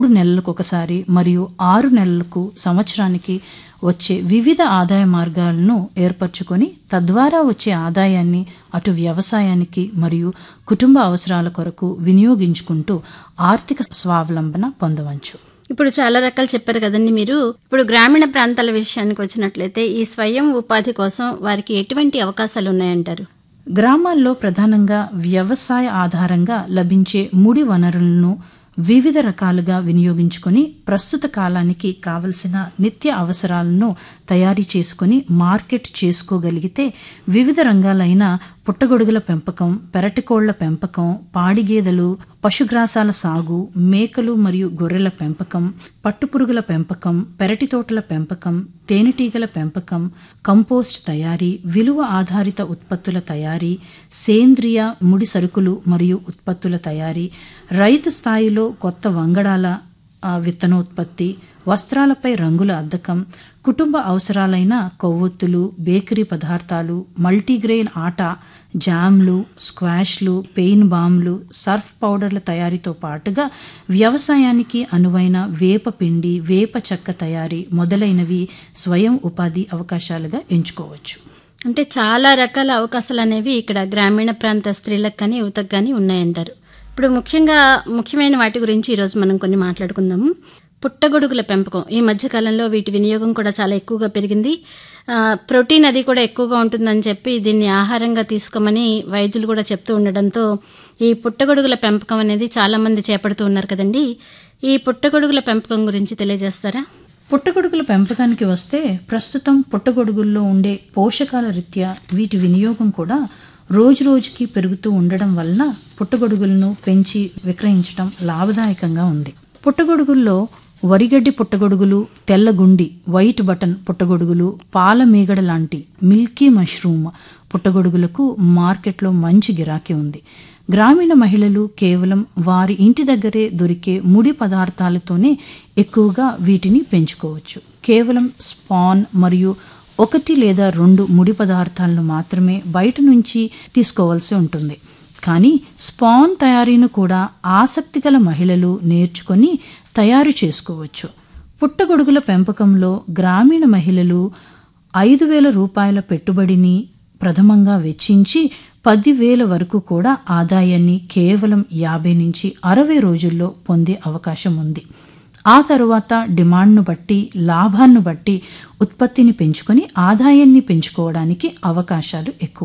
మూడు నెలలకు ఒకసారి మరియు ఆరు నెలలకు సంవత్సరానికి వచ్చే వివిధ ఆదాయ మార్గాలను ఏర్పరచుకొని తద్వారా వచ్చే ఆదాయాన్ని అటు వ్యవసాయానికి మరియు కుటుంబ అవసరాల కొరకు వినియోగించుకుంటూ ఆర్థిక స్వావలంబన పొందవచ్చు ఇప్పుడు చాలా రకాలు చెప్పారు కదండి మీరు ఇప్పుడు గ్రామీణ ప్రాంతాల విషయానికి వచ్చినట్లయితే ఈ స్వయం ఉపాధి కోసం వారికి ఎటువంటి అవకాశాలు ఉన్నాయంటారు గ్రామాల్లో ప్రధానంగా వ్యవసాయ ఆధారంగా లభించే ముడి వనరులను వివిధ రకాలుగా వినియోగించుకొని ప్రస్తుత కాలానికి కావలసిన నిత్య అవసరాలను తయారీ చేసుకుని మార్కెట్ చేసుకోగలిగితే వివిధ రంగాలైన పుట్టగొడుగుల పెంపకం పెరటికోళ్ల పెంపకం పాడిగేదెలు పశుగ్రాసాల సాగు మేకలు మరియు గొర్రెల పెంపకం పట్టుపురుగుల పెంపకం పెరటి తోటల పెంపకం తేనెటీగల పెంపకం కంపోస్ట్ తయారీ విలువ ఆధారిత ఉత్పత్తుల తయారీ సేంద్రియ ముడి సరుకులు మరియు ఉత్పత్తుల తయారీ రైతు స్థాయిలో కొత్త వంగడాల ఆ, విత్తనోత్పత్తి వస్త్రాలపై రంగుల అద్దకం కుటుంబ అవసరాలైన కొవ్వొత్తులు బేకరీ పదార్థాలు మల్టీగ్రెయిన్ ఆట జామ్లు స్క్వాష్లు పెయిన్ బామ్లు సర్ఫ్ పౌడర్ల తయారీతో పాటుగా వ్యవసాయానికి అనువైన వేప పిండి వేప చెక్క తయారీ మొదలైనవి స్వయం ఉపాధి అవకాశాలుగా ఎంచుకోవచ్చు అంటే చాలా రకాల అవకాశాలు అనేవి ఇక్కడ గ్రామీణ ప్రాంత స్త్రీలకు కానీ యువతకు కానీ ఉన్నాయంటారు ఇప్పుడు ముఖ్యంగా ముఖ్యమైన వాటి గురించి ఈరోజు మనం కొన్ని మాట్లాడుకుందాము పుట్టగొడుగుల పెంపకం ఈ మధ్య కాలంలో వీటి వినియోగం కూడా చాలా ఎక్కువగా పెరిగింది ఆ, ప్రోటీన్ అది కూడా ఎక్కువగా ఉంటుందని చెప్పి దీన్ని ఆహారంగా తీసుకోమని వైద్యులు కూడా చెప్తూ ఉండడంతో ఈ పుట్టగొడుగుల పెంపకం అనేది చాలా మంది చేపడుతూ ఉన్నారు కదండి ఈ పుట్టగొడుగుల పెంపకం గురించి తెలియజేస్తారా పుట్టగొడుగుల పెంపకానికి వస్తే ప్రస్తుతం పుట్టగొడుగుల్లో ఉండే పోషకాల రీత్యా వీటి వినియోగం కూడా రోజు రోజుకి పెరుగుతూ ఉండడం వలన పుట్టగొడుగులను పెంచి విక్రయించడం లాభదాయకంగా ఉంది పుట్టగొడుగుల్లో వరిగడ్డి పుట్టగొడుగులు తెల్లగుండి వైట్ బటన్ పుట్టగొడుగులు పాల మీగడ లాంటి మిల్కీ మష్రూమ్ పుట్టగొడుగులకు మార్కెట్లో మంచి గిరాకీ ఉంది గ్రామీణ మహిళలు కేవలం వారి ఇంటి దగ్గరే దొరికే ముడి పదార్థాలతోనే ఎక్కువగా వీటిని పెంచుకోవచ్చు కేవలం స్పాన్ మరియు ఒకటి లేదా రెండు ముడి పదార్థాలను మాత్రమే బయట నుంచి తీసుకోవాల్సి ఉంటుంది కానీ స్పాన్ తయారీను కూడా ఆసక్తిగల మహిళలు నేర్చుకొని తయారు చేసుకోవచ్చు పుట్టగొడుగుల పెంపకంలో గ్రామీణ మహిళలు ఐదు వేల రూపాయల పెట్టుబడిని ప్రథమంగా వెచ్చించి పదివేల వరకు కూడా ఆదాయాన్ని కేవలం యాభై నుంచి అరవై రోజుల్లో పొందే అవకాశం ఉంది ఆ తరువాత డిమాండ్ను బట్టి లాభాన్ని బట్టి ఉత్పత్తిని పెంచుకొని ఆదాయాన్ని పెంచుకోవడానికి అవకాశాలు ఎక్కువ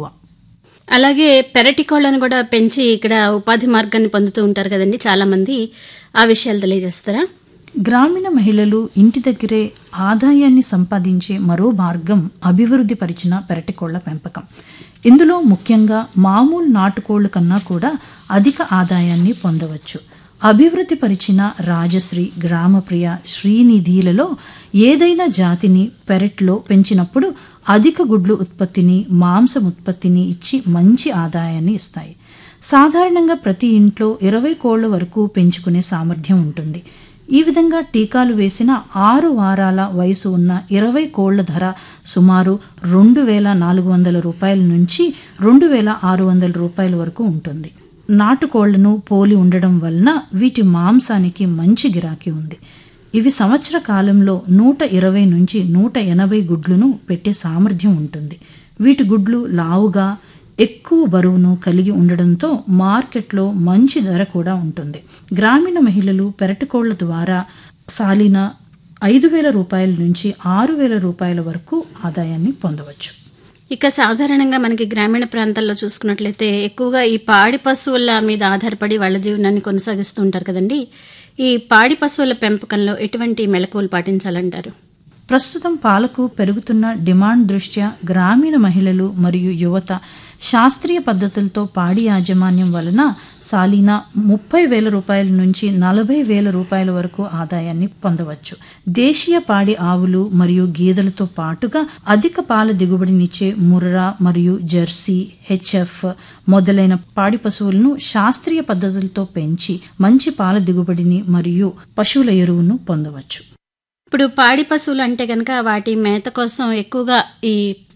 అలాగే పెరటి కోళ్లను కూడా పెంచి ఇక్కడ ఉపాధి మార్గాన్ని పొందుతూ ఉంటారు కదండి చాలా మంది ఆ విషయాలు తెలియజేస్తారా గ్రామీణ మహిళలు ఇంటి దగ్గరే ఆదాయాన్ని సంపాదించే మరో మార్గం అభివృద్ధి పరిచిన పెరటికోళ్ల పెంపకం ఇందులో ముఖ్యంగా మామూలు నాటుకోళ్ల కన్నా కూడా అధిక ఆదాయాన్ని పొందవచ్చు అభివృద్ధి పరిచిన రాజశ్రీ గ్రామప్రియ శ్రీనిధిలలో ఏదైనా జాతిని పెరట్లో పెంచినప్పుడు అధిక గుడ్లు ఉత్పత్తిని మాంసం ఉత్పత్తిని ఇచ్చి మంచి ఆదాయాన్ని ఇస్తాయి సాధారణంగా ప్రతి ఇంట్లో ఇరవై కోళ్ల వరకు పెంచుకునే సామర్థ్యం ఉంటుంది ఈ విధంగా టీకాలు వేసిన ఆరు వారాల వయసు ఉన్న ఇరవై కోళ్ల ధర సుమారు రెండు వేల నాలుగు వందల రూపాయల నుంచి రెండు వేల ఆరు వందల రూపాయల వరకు ఉంటుంది నాటుకోళ్లను పోలి ఉండడం వలన వీటి మాంసానికి మంచి గిరాకీ ఉంది ఇవి సంవత్సర కాలంలో నూట ఇరవై నుంచి నూట ఎనభై గుడ్లను పెట్టే సామర్థ్యం ఉంటుంది వీటి గుడ్లు లావుగా ఎక్కువ బరువును కలిగి ఉండడంతో మార్కెట్లో మంచి ధర కూడా ఉంటుంది గ్రామీణ మహిళలు పెరటికోళ్ల ద్వారా సాలిన ఐదు వేల రూపాయల నుంచి ఆరు వేల రూపాయల వరకు ఆదాయాన్ని పొందవచ్చు ఇక సాధారణంగా మనకి గ్రామీణ ప్రాంతాల్లో చూసుకున్నట్లయితే ఎక్కువగా ఈ పాడి పశువుల మీద ఆధారపడి వాళ్ళ జీవనాన్ని కొనసాగిస్తూ ఉంటారు కదండి ఈ పాడి పశువుల పెంపకంలో ఎటువంటి మెళకువలు పాటించాలంటారు ప్రస్తుతం పాలకు పెరుగుతున్న డిమాండ్ దృష్ట్యా గ్రామీణ మహిళలు మరియు యువత శాస్త్రీయ పద్ధతులతో పాడి యాజమాన్యం వలన సాలీనా ముప్పై వేల రూపాయల నుంచి నలభై వేల రూపాయల వరకు ఆదాయాన్ని పొందవచ్చు దేశీయ పాడి ఆవులు మరియు గేదెలతో పాటుగా అధిక పాల దిగుబడినిచ్చే ముర్రా మరియు జెర్సీ హెచ్ఎఫ్ మొదలైన పాడి పశువులను శాస్త్రీయ పద్ధతులతో పెంచి మంచి పాల దిగుబడిని మరియు పశువుల ఎరువును పొందవచ్చు ఇప్పుడు పాడి పశువులు అంటే కనుక వాటి మేత కోసం ఎక్కువగా ఈ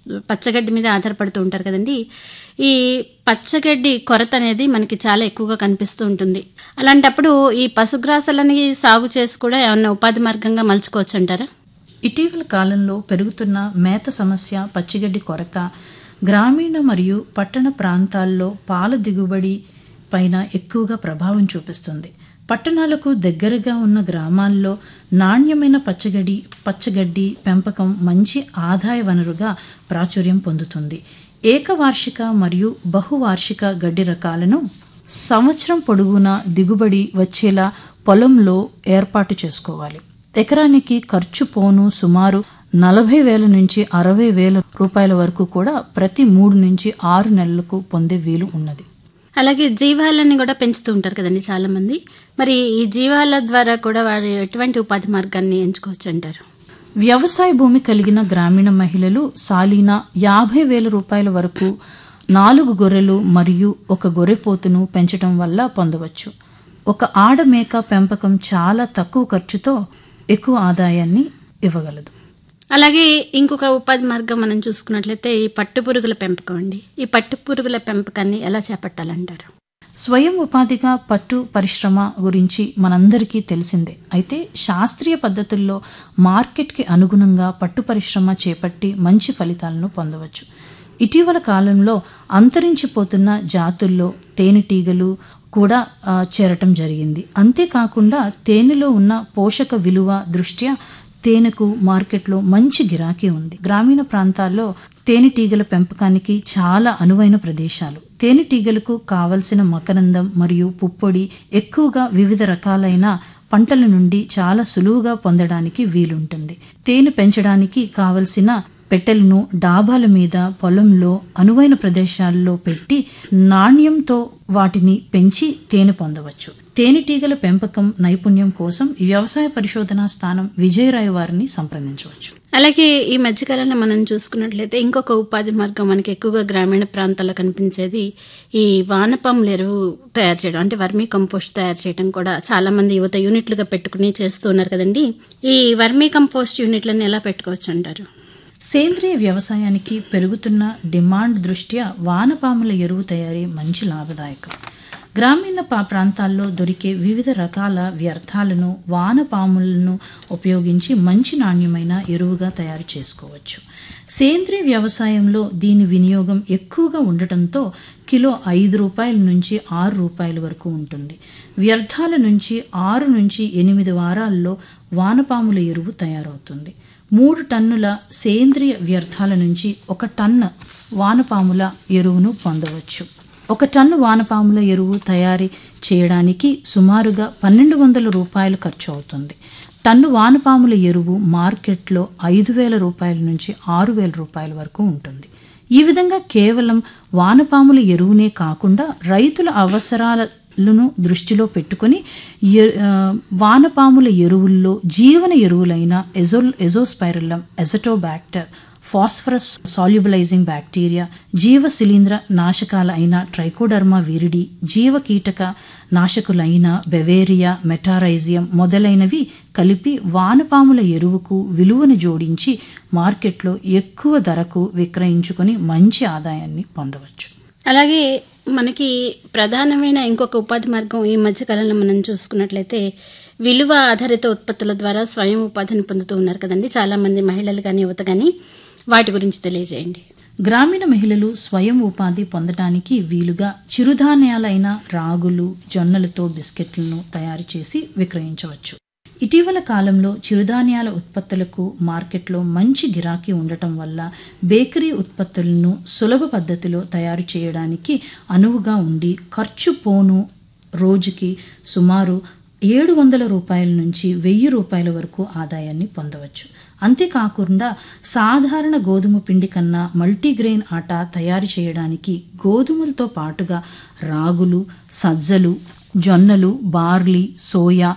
పచ్చగడ్డి మీద ఆధారపడుతూ ఉంటారు కదండి ఈ పచ్చగడ్డి కొరత అనేది మనకి చాలా ఎక్కువగా కనిపిస్తూ ఉంటుంది అలాంటప్పుడు ఈ పశుగ్రాసాలని సాగు చేసి కూడా ఏమన్నా ఉపాధి మార్గంగా మలుచుకోవచ్చు అంటారా ఇటీవల కాలంలో పెరుగుతున్న మేత సమస్య పచ్చిగడ్డి కొరత గ్రామీణ మరియు పట్టణ ప్రాంతాల్లో పాల దిగుబడి పైన ఎక్కువగా ప్రభావం చూపిస్తుంది పట్టణాలకు దగ్గరగా ఉన్న గ్రామాల్లో నాణ్యమైన పచ్చగడ్డి పచ్చగడ్డి పెంపకం మంచి ఆదాయ వనరుగా ప్రాచుర్యం పొందుతుంది ఏకవార్షిక మరియు బహువార్షిక గడ్డి రకాలను సంవత్సరం పొడుగునా దిగుబడి వచ్చేలా పొలంలో ఏర్పాటు చేసుకోవాలి ఎకరానికి ఖర్చు పోను సుమారు నలభై వేల నుంచి అరవై వేల రూపాయల వరకు కూడా ప్రతి మూడు నుంచి ఆరు నెలలకు పొందే వీలు ఉన్నది అలాగే జీవాలని కూడా పెంచుతూ ఉంటారు కదండి చాలా మంది మరి ఈ జీవాల ద్వారా కూడా వారు ఎటువంటి ఉపాధి మార్గాన్ని ఎంచుకోవచ్చు అంటారు వ్యవసాయ భూమి కలిగిన గ్రామీణ మహిళలు సాలీనా యాభై వేల రూపాయల వరకు నాలుగు గొర్రెలు మరియు ఒక గొర్రెపోతును పెంచడం వల్ల పొందవచ్చు ఒక ఆడ మేక పెంపకం చాలా తక్కువ ఖర్చుతో ఎక్కువ ఆదాయాన్ని ఇవ్వగలదు అలాగే ఇంకొక ఉపాధి మార్గం మనం చూసుకున్నట్లయితే ఈ పట్టు పురుగుల పెంపకం అండి ఈ పట్టు పురుగుల పెంపకాన్ని ఎలా చేపట్టాలంటారు స్వయం ఉపాధిగా పట్టు పరిశ్రమ గురించి మనందరికీ తెలిసిందే అయితే శాస్త్రీయ పద్ధతుల్లో మార్కెట్కి అనుగుణంగా పట్టు పరిశ్రమ చేపట్టి మంచి ఫలితాలను పొందవచ్చు ఇటీవల కాలంలో అంతరించిపోతున్న జాతుల్లో తేనెటీగలు కూడా ఆ, చేరటం జరిగింది అంతేకాకుండా తేనెలో ఉన్న పోషక విలువ దృష్ట్యా తేనెకు మార్కెట్లో మంచి గిరాకీ ఉంది గ్రామీణ ప్రాంతాల్లో తేనెటీగల పెంపకానికి చాలా అనువైన ప్రదేశాలు తేనెటీగలకు కావలసిన మకరందం మరియు పుప్పొడి ఎక్కువగా వివిధ రకాలైన పంటల నుండి చాలా సులువుగా పొందడానికి వీలుంటుంది తేనె పెంచడానికి కావలసిన పెట్టెలను డాబాల మీద పొలంలో అనువైన ప్రదేశాల్లో పెట్టి నాణ్యంతో వాటిని పెంచి తేనె పొందవచ్చు తేనెటీగల పెంపకం నైపుణ్యం కోసం వ్యవసాయ పరిశోధనా స్థానం విజయరాయ్ వారిని సంప్రదించవచ్చు అలాగే ఈ మధ్యకాలంలో మనం చూసుకున్నట్లయితే ఇంకొక ఉపాధి మార్గం మనకి ఎక్కువగా గ్రామీణ ప్రాంతాల్లో కనిపించేది ఈ వానపాముల ఎరువు తయారు చేయడం అంటే వర్మీ కంపోస్ట్ తయారు చేయడం కూడా చాలా మంది యువత యూనిట్లుగా పెట్టుకుని చేస్తున్నారు కదండి ఈ వర్మీ కంపోస్ట్ యూనిట్లను ఎలా పెట్టుకోవచ్చు అంటారు సేంద్రియ వ్యవసాయానికి పెరుగుతున్న డిమాండ్ దృష్ట్యా వానపాముల ఎరువు తయారీ మంచి లాభదాయకం గ్రామీణ పా ప్రాంతాల్లో దొరికే వివిధ రకాల వ్యర్థాలను వానపాములను ఉపయోగించి మంచి నాణ్యమైన ఎరువుగా తయారు చేసుకోవచ్చు సేంద్రియ వ్యవసాయంలో దీని వినియోగం ఎక్కువగా ఉండటంతో కిలో ఐదు రూపాయల నుంచి ఆరు రూపాయల వరకు ఉంటుంది వ్యర్థాల నుంచి ఆరు నుంచి ఎనిమిది వారాల్లో వానపాముల ఎరువు తయారవుతుంది మూడు టన్నుల సేంద్రియ వ్యర్థాల నుంచి ఒక టన్ను వానపాముల ఎరువును పొందవచ్చు ఒక టన్ను వానపాముల ఎరువు తయారీ చేయడానికి సుమారుగా పన్నెండు వందల రూపాయలు ఖర్చు అవుతుంది టన్ను వానపాముల ఎరువు మార్కెట్లో ఐదు వేల రూపాయల నుంచి ఆరు వేల రూపాయల వరకు ఉంటుంది ఈ విధంగా కేవలం వానపాముల ఎరువునే కాకుండా రైతుల అవసరాలను దృష్టిలో పెట్టుకొని ఎ- ఆ, వానపాముల ఎరువుల్లో జీవన ఎరువులైన azo azospirillum azotobacter phosphorus solubilising bacteria జీవ శిలీంద్ర నాశకాల అయిన ట్రైకోడర్మా విరిడి జీవ కీటక నాశకులైన బెవేరియా మెటారైజియం మొదలైనవి కలిపి వానపాముల ఎరువుకు విలువను జోడించి మార్కెట్లో ఎక్కువ ధరకు విక్రయించుకొని మంచి ఆదాయాన్ని పొందవచ్చు అలాగే మనకి ప్రధానమైన ఇంకొక ఉపాధి మార్గం ఈ మధ్య కాలంలో మనం చూసుకున్నట్లయితే విలువ ఆధారిత ఉత్పత్తుల ద్వారా స్వయం ఉపాధిని పొందుతూ ఉన్నారు కదండి చాలా మంది మహిళలు కానీ యువత కానీ వాటి గురించి తెలియజేయండి గ్రామీణ మహిళలు స్వయం ఉపాధి పొందడానికి వీలుగా చిరుధాన్యాలైన రాగులు జొన్నలతో బిస్కెట్లను తయారు చేసి విక్రయించవచ్చు ఇటీవల కాలంలో చిరుధాన్యాల ఉత్పత్తులకు మార్కెట్లో మంచి గిరాకీ ఉండటం వల్ల బేకరీ ఉత్పత్తులను సులభ పద్ధతిలో తయారు చేయడానికి అనువుగా ఉండి ఖర్చు పోను రోజుకి సుమారు ఏడు వందల రూపాయల నుంచి వెయ్యి రూపాయల వరకు ఆదాయాన్ని పొందవచ్చు అంతేకాకుండా సాధారణ గోధుమ పిండి కన్నా మల్టీగ్రెయిన్ ఆట తయారు చేయడానికి గోధుమలతో పాటుగా రాగులు సజ్జలు జొన్నలు బార్లీ సోయా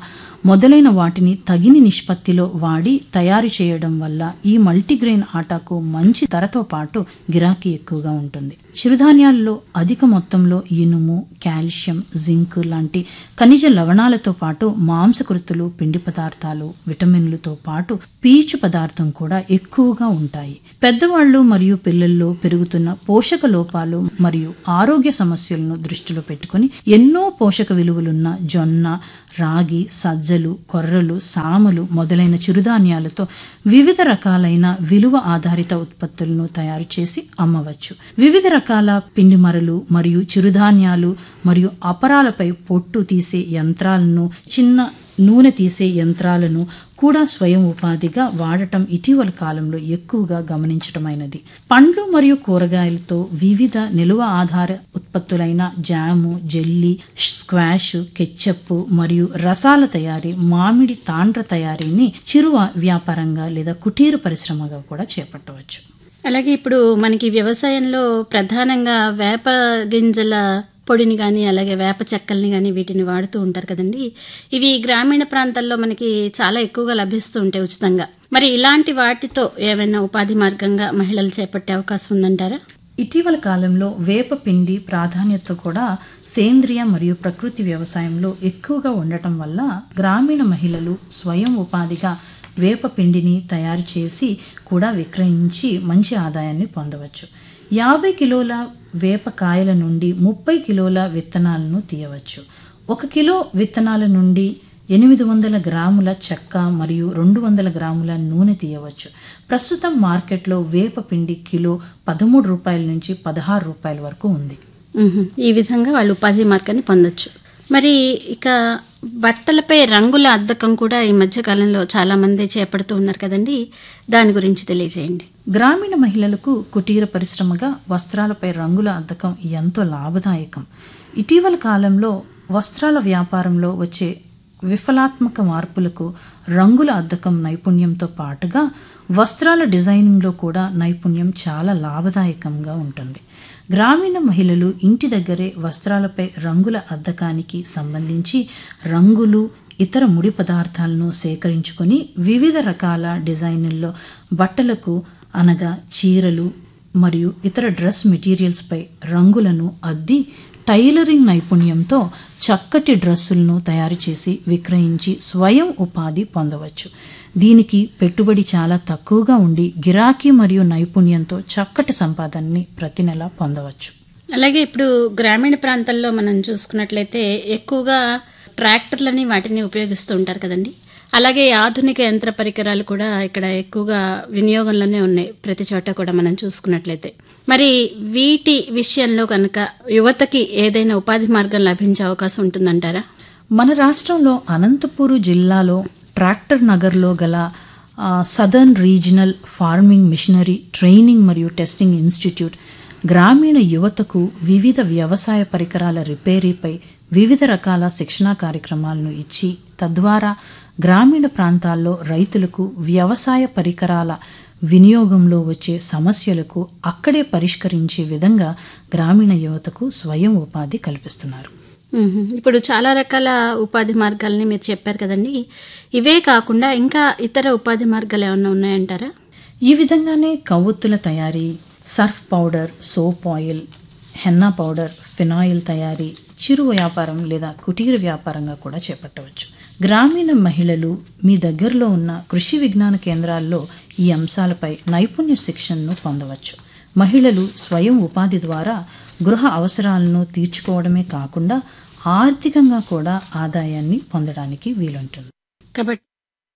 మొదలైన వాటిని తగిన నిష్పత్తిలో వాడి తయారు చేయడం వల్ల ఈ మల్టీగ్రెయిన్ ఆటాకు మంచి ధరతో పాటు గిరాకీ ఎక్కువగా ఉంటుంది చిరుధాన్యాల్లో అధిక మొత్తంలో ఇనుము కాల్షియం జింక్ లాంటి ఖనిజ లవణాలతో పాటు మాంసకృతులు పిండి పదార్థాలు విటమిన్లతో పాటు పీచు పదార్థం కూడా ఎక్కువగా ఉంటాయి పెద్దవాళ్ళు మరియు పిల్లల్లో పెరుగుతున్న పోషక లోపాలు మరియు ఆరోగ్య సమస్యలను దృష్టిలో పెట్టుకుని ఎన్నో పోషక విలువలున్న జొన్న రాగి సజ్జలు కొర్రలు సామలు మొదలైన చిరుధాన్యాలతో వివిధ రకాలైన విలువ ఆధారిత ఉత్పత్తులను తయారు చేసి అమ్మవచ్చు వివిధ రకాల పిండి మరలు మరియు చిరుధాన్యాలు మరియు అపరాలపై పొట్టు తీసే యంత్రాలను చిన్న నూనె తీసే యంత్రాలను కూడా స్వయం ఉపాధిగా వాడటం ఇటీవల కాలంలో ఎక్కువగా గమనించటమైనది పండ్లు మరియు కూరగాయలతో వివిధ నిలువ ఆధార ఉత్పత్తులైన జాము జెల్లీ స్క్వాష్ కెచ్చప్ మరియు రసాల తయారీ మామిడి తాండ్ర తయారీని చిరువ వ్యాపారంగా లేదా కుటీర పరిశ్రమగా కూడా చేపట్టవచ్చు అలాగే ఇప్పుడు మనకి వ్యవసాయంలో ప్రధానంగా వేప గింజల పొడిని కానీ అలాగే వేప చెక్కల్ని కానీ వీటిని వాడుతూ ఉంటారు కదండి ఇవి గ్రామీణ ప్రాంతాల్లో మనకి చాలా ఎక్కువగా లభిస్తూ ఉంటాయి ఉచితంగా మరి ఇలాంటి వాటితో ఏమైనా ఉపాధి మార్గంగా మహిళలు చేపట్టే అవకాశం ఉందంటారా ఇటీవల కాలంలో వేప పిండి ప్రాధాన్యత కూడా సేంద్రియ మరియు ప్రకృతి వ్యవసాయంలో ఎక్కువగా ఉండటం వల్ల గ్రామీణ మహిళలు స్వయం ఉపాధిగా వేప పిండిని తయారు చేసి కూడా విక్రయించి మంచి ఆదాయాన్ని పొందవచ్చు యాభై కిలోల వేప కాయల నుండి ముప్పై కిలోల విత్తనాలను తీయవచ్చు ఒక కిలో విత్తనాల నుండి ఎనిమిది వందల గ్రాముల చెక్క మరియు రెండు వందల గ్రాముల నూనె తీయవచ్చు ప్రస్తుతం మార్కెట్లో వేప పిండి కిలో పదమూడు రూపాయల నుంచి పదహారు రూపాయల వరకు ఉంది మ్మ్. ఈ విధంగా వాళ్ళు ఉపాధి మార్గాన్ని పొందొచ్చు మరి ఇక బట్టలపై రంగుల అద్దకం కూడా ఈ మధ్య కాలంలో చాలా మంది చేపడుతూ ఉన్నారు కదండి దాని గురించి తెలియజేయండి గ్రామీణ మహిళలకు కుటీర పరిశ్రమగా వస్త్రాలపై రంగుల అద్దకం ఎంతో లాభదాయకం ఇటీవల కాలంలో వస్త్రాల వ్యాపారంలో వచ్చే విఫలాత్మక మార్పులకు రంగుల అద్దకం నైపుణ్యంతో పాటుగా వస్త్రాల డిజైనింగ్లో కూడా నైపుణ్యం చాలా లాభదాయకంగా ఉంటుంది గ్రామీణ మహిళలు ఇంటి దగ్గరే వస్త్రాలపై రంగుల అద్దకానికి సంబంధించి రంగులు ఇతర ముడి పదార్థాలను సేకరించుకొని వివిధ రకాల డిజైన్లలో బట్టలకు అనగా చీరలు మరియు ఇతర డ్రెస్ మెటీరియల్స్పై రంగులను అద్ది టైలరింగ్ నైపుణ్యంతో చక్కటి డ్రెస్సులను తయారు చేసి విక్రయించి స్వయం ఉపాధి పొందవచ్చు దీనికి పెట్టుబడి చాలా తక్కువగా ఉండి గిరాకీ మరియు నైపుణ్యంతో చక్కటి సంపాదనని ప్రతి నెల పొందవచ్చు అలాగే ఇప్పుడు గ్రామీణ ప్రాంతాల్లో మనం చూసుకున్నట్లయితే ఎక్కువగా ట్రాక్టర్లని వాటిని ఉపయోగిస్తూ ఉంటారు కదండి అలాగే ఆధునిక యంత్ర పరికరాలు కూడా ఇక్కడ ఎక్కువగా వినియోగంలోనే ఉన్నాయి ప్రతి చోట కూడా మనం చూసుకున్నట్లయితే మరి వీటి విషయంలో కనుక యువతకి ఏదైనా ఉపాధి మార్గం లభించే అవకాశం ఉంటుందంటారా మన రాష్ట్రంలో అనంతపూరు జిల్లాలో ట్రాక్టర్ నగర్లో గల ఆ, southern regional farming machinery training మరియు టెస్టింగ్ ఇన్స్టిట్యూట్ గ్రామీణ యువతకు వివిధ వ్యవసాయ పరికరాల రిపేరీపై వివిధ రకాల శిక్షణా కార్యక్రమాలను ఇచ్చి తద్వారా గ్రామీణ ప్రాంతాల్లో రైతులకు వ్యవసాయ పరికరాల వినియోగంలో వచ్చే సమస్యలకు అక్కడే పరిష్కరించే విధంగా గ్రామీణ యువతకు స్వయం ఉపాధి కల్పిస్తున్నారు మ్మ్. ఇప్పుడు చాలా రకాల ఉపాధి మార్గాలని మీరు చెప్పారు కదండి ఇవే కాకుండా ఇంకా ఇతర ఉపాధి మార్గాలు ఏమైనా ఉన్నాయంటారా ఈ విధంగానే కవ్వొత్తుల తయారీ surf powder soap oil henna powder phenyl తయారీ చిరు వ్యాపారం లేదా కుటీర వ్యాపారంగా కూడా చేపట్టవచ్చు గ్రామీణ మహిళలు మీ దగ్గరలో ఉన్న కృషి విజ్ఞాన కేంద్రాల్లో ఈ అంశాలపై నైపుణ్య శిక్షణను పొందవచ్చు మహిళలు స్వయం ఉపాధి ద్వారా గృహ అవసరాలను తీర్చుకోవడమే కాకుండా ఆర్థికంగా కూడా ఆదాయాన్ని పొందడానికి వీలుంటుంది కాబట్టి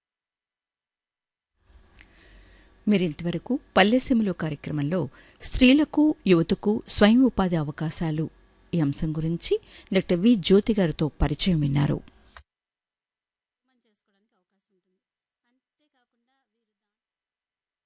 మీరింతవరకు పల్లెసీమలో కార్యక్రమంలో స్త్రీలకు యువతకు స్వయం ఉపాధి అవకాశాలు ఈ అంశం గురించి డాక్టర్ వి జ్యోతి గారితో పరిచయం విన్నారు